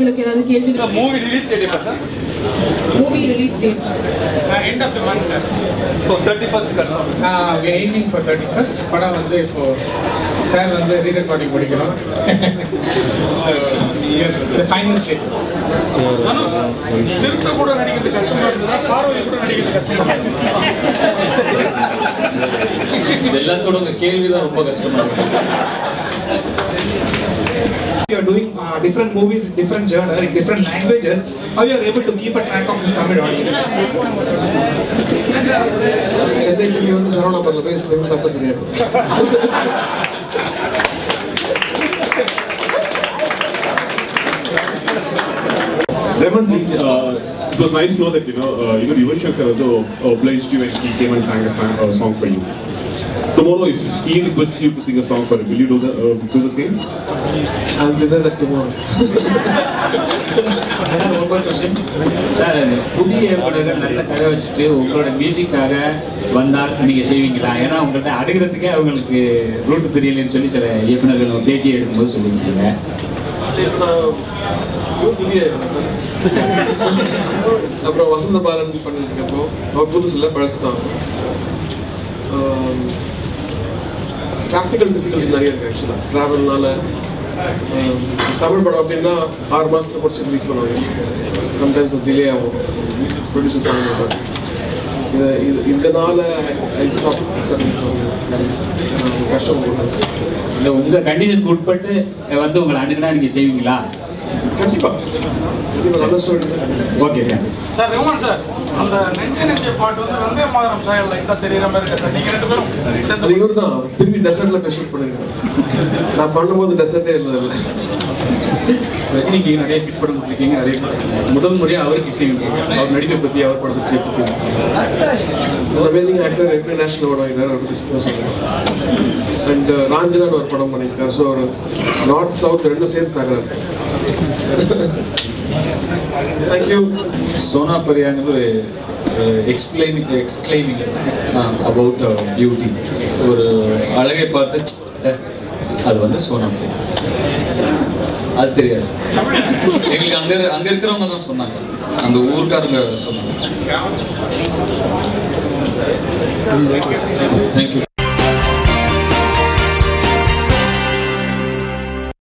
நேயர்களுக்கு ஏதாவது கேள்விகள் மூவி ரிலீஸ் டேட் எப்போ sir movie release date end of the month sir இப்போ தேர்ட்டி ஃபர்ஸ்ட் கட்டணும் எய்மிங் ஃபார் தேர்ட்டி ஃபர்ஸ்ட் படம் வந்து இப்போ சார் வந்து ரீ ரெக்கார்டிங் முடிக்கணும் ஸோ ஃபைனல் ஸ்டேஜ் சிறுத்தை கூட நடிக்கிறது கஷ்டமா இருந்ததா பார்வதி கூட நடிக்கிறது கஷ்டமா இது எல்லாத்தோட உங்க கேள்விதான் ரொம்ப கஷ்டமா இருக்கு you are doing uh, different movies in different genre in different languages how you are able to keep a track of this tamil audience Chennai திரும்பி வந்து சரவணாபுரில் போய் சொல்லி சாப்பிட சரியா இருக்கும் Raman ji, uh, it was nice to know that you know, uh, you know, Yuvan Shankar also obliged you and he came and sang a song, uh, song for you. Tomorrow, if he requests you to sing a song for him, will you do the uh, do the same? I'll listen that tomorrow. Sir ஒரு question sir அந்த புதிய இயக்குனர்கள் நல்ல கதை வச்சுட்டு உங்களோட மியூசிக்காக வந்தால் நீங்க செய்வீங்களா ஏன்னா உங்கள்ட்ட அடுக்கிறதுக்கே அவங்களுக்கு ரூட் தெரியலன்னு சொல்லி சில இயக்குனர்கள் பேட்டி எடுக்கும்போது சொல்லியிருக்கீங்க அது இப்போ நான் இவன் புதிய அப்புறம் வசந்த பாலன் பண்ணிட்டு இருக்கப்போ அவர் புதுசு இல்லை பழசு தான் ப்ராக்டிக்கல் டிஃபிகல்ட்டி நிறைய இருக்கு ஆக்சுவலாக ட்ராவல்னால தமிழ் படம் அப்படின்னா ஆறு மாதத்துல முடிச்சு ரிலீஸ் பண்ணுவாங்க சம்டைம்ஸ் அது டிலே ஆகும் ப்ரொடியூசர் பண்ண மாட்டாங்க இதை இது இதனால ஐ ஸ்டாப் கஷ்டம் போட்டாங்க இல்லை உங்க கண்டிஷனுக்கு உட்பட்டு வந்து உங்களை அணுகுனா நீங்க செய்வீங்களா கண்டிப்பா கண்டிப்பா நல்ல story okay thanks sir Rahman sir அந்த நெஞ்ச நெஞ்ச பாட்டு வந்து வந்தே மாதரம் சாயல் லைட்டாக தெரியுற மாதிரி இருக்கு சார் நீங்க ரெண்டு பேரும் அது சேர்ந்து இவர் தான் திரும்பி டெசர்ட்ல போய் ஷூட் பண்ணிருக்கேன் நான் பண்ணும்போது டெசர்ட்டே இல்லை ரஜினிக்கு நிறைய ஹிட் படம் கொடுத்துருக்கீங்க நிறைய முதல் முறையாக அவருக்கு இசையமைக்கிறீங்க அவர் நடிப்பை பற்றி அவர் படத்தை பற்றி எப்படி feel இஸ் அமேசிங் ஆக்டர் எப்படி நேஷனல் அவார்டு வாங்கினார் அவர் பற்றி சொல்லுவேன் அண்ட் ராஞ்சனான்னு ஒரு படம் பண்ணியிருக்காரு ஸோ ஒரு நார்த் சவுத் ரெண்டும் சேர்த்து தாக்குறாரு தேங்க்யூ சோனா பரியாங்கிறது ஒரு எக்ஸ்பிளைனிங் எக்ஸ்கிளைமிங் அபவுட் பியூட்டி ஒரு அழகை பார்த்து "அஹ், அது வந்து சோனா பரியா அது தெரியாது எங்களுக்கு அங்க அங்க இருக்கிறவங்க தான் சொன்னாங்க அந்த ஊர்க்காரங்க சொன்னாங்க தேங்க்யூ